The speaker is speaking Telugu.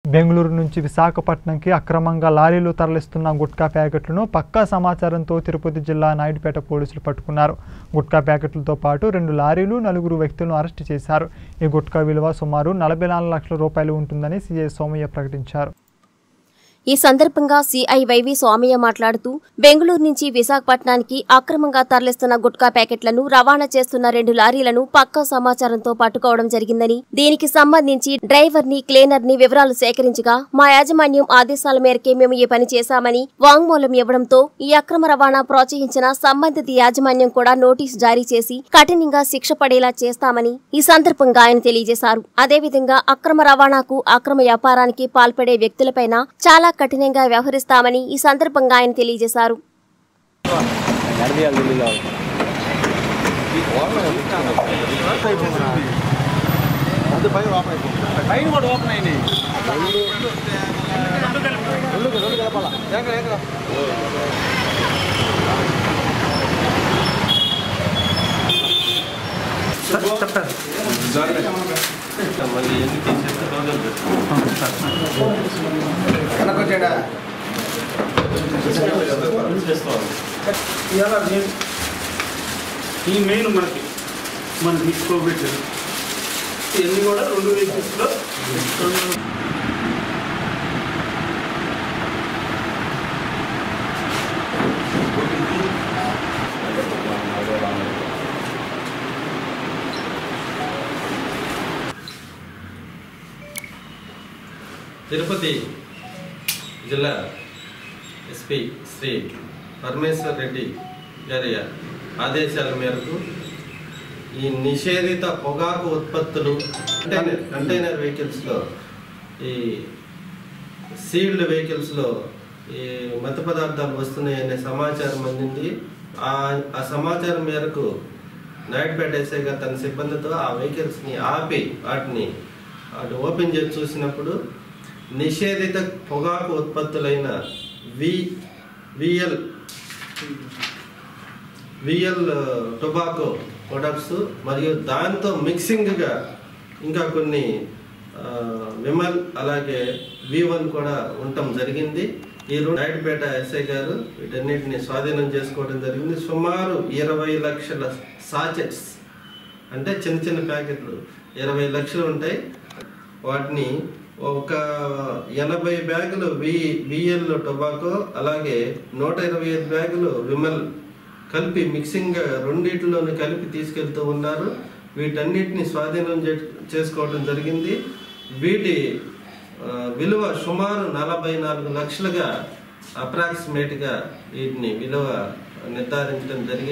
బెంగళూరు నుంచి విశాఖపట్నంకి అక్రమంగా లారీలు తరలిస్తున్న గుట్కా ప్యాకెట్లను పక్కా సమాచారంతో తిరుపతి జిల్లా నాయుడుపేట పోలీసులు పట్టుకున్నారు గుట్కా ప్యాకెట్లతో పాటు రెండు లారీలు నలుగురు వ్యక్తులను అరెస్టు చేశారు ఈ గుట్కా విలువ సుమారు నలభై నాలుగు లక్షల రూపాయలు ఉంటుందని సీఐ సోమయ్య ప్రకటించారు ఈ సందర్భంగా సిఐవైవి స్వామయ్య మాట్లాడుతూ బెంగళూరు నుంచి విశాఖపట్నానికి అక్రమంగా తరలిస్తున్న గుట్కా ప్యాకెట్లను రవాణా చేస్తున్న రెండు లారీలను పక్కా సమాచారంతో పట్టుకోవడం జరిగిందని దీనికి సంబంధించి డ్రైవర్ ని క్లీనర్ ని వివరాలు సేకరించగా మా యాజమాన్యం ఆదేశాల మేరకే మేము ఈ పని చేశామని వాంగ్మూలం ఇవ్వడంతో ఈ అక్రమ రవాణా ప్రోత్సహించిన సంబంధిత యాజమాన్యం కూడా నోటీసు జారీ చేసి కఠినంగా శిక్ష పడేలా చేస్తామని ఈ సందర్భంగా ఆయన తెలియజేశారు అదేవిధంగా అక్రమ రవాణాకు అక్రమ వ్యాపారానికి పాల్పడే వ్యక్తులపైన చాలా కఠినంగా వ్యవహరిస్తామని ఈ సందర్భంగా ఆయన తెలియజేశారు పైన కూడా ఓపెన్ అయినాయి మళ్ళీ ఎందుకు తీసేస్తే రోజులు వెనకొచ్చాడా ఇవాళ నేను ఈ మెయిన్ మనకి మనకి కోవిడ్ ఇవన్నీ కూడా రెండు వెహికల్స్లో రెండు తిరుపతి జిల్లా ఎస్పీ శ్రీ పరమేశ్వర్ రెడ్డి గారి ఆదేశాల మేరకు ఈ నిషేధిత పొగాకు ఉత్పత్తులు కంటైనర్ కంటైనర్ వెహికల్స్లో ఈ సీల్డ్ వెహికల్స్లో ఈ మత్తు పదార్థాలు వస్తున్నాయనే సమాచారం అందింది ఆ ఆ సమాచారం మేరకు నాయుడుపేట ఎస్ఐ గారు తన సిబ్బందితో ఆ వెహికల్స్ని ఆపి వాటిని అటు ఓపెన్ చేసి చూసినప్పుడు నిషేధిత పొగాకు ఉత్పత్తులైన V VL VL tobacco products మరియు దాంతో మిక్సింగ్గా ఇంకా కొన్ని ఆ, విమల్ అలాగే వి వన్ కూడా ఉండటం జరిగింది ఈ రోజు నాయుడుపేట ఎస్ఐ గారు వీటన్నిటిని స్వాధీనం చేసుకోవడం జరిగింది సుమారు ఇరవై లక్షల సాచెట్స్ అంటే చిన్న చిన్న ప్యాకెట్లు ఇరవై లక్షలు ఉంటాయి వాటిని ఒక ఎనభై బ్యాగులు వి విఎల్ టొబాకో అలాగే నూట ఇరవై ఐదు బ్యాగులు విమల్ కలిపి మిక్సింగ్ రెండిటిలోని కలిపి తీసుకెళ్తూ ఉన్నారు వీటన్నిటిని స్వాధీనం చే- చేసుకోవడం జరిగింది వీటి ఆ, విలువ సుమారు నలభై నాలుగు లక్షలుగా అప్రాక్సిమేట్గా వీటిని విలువ నిర్ధారించడం జరిగింది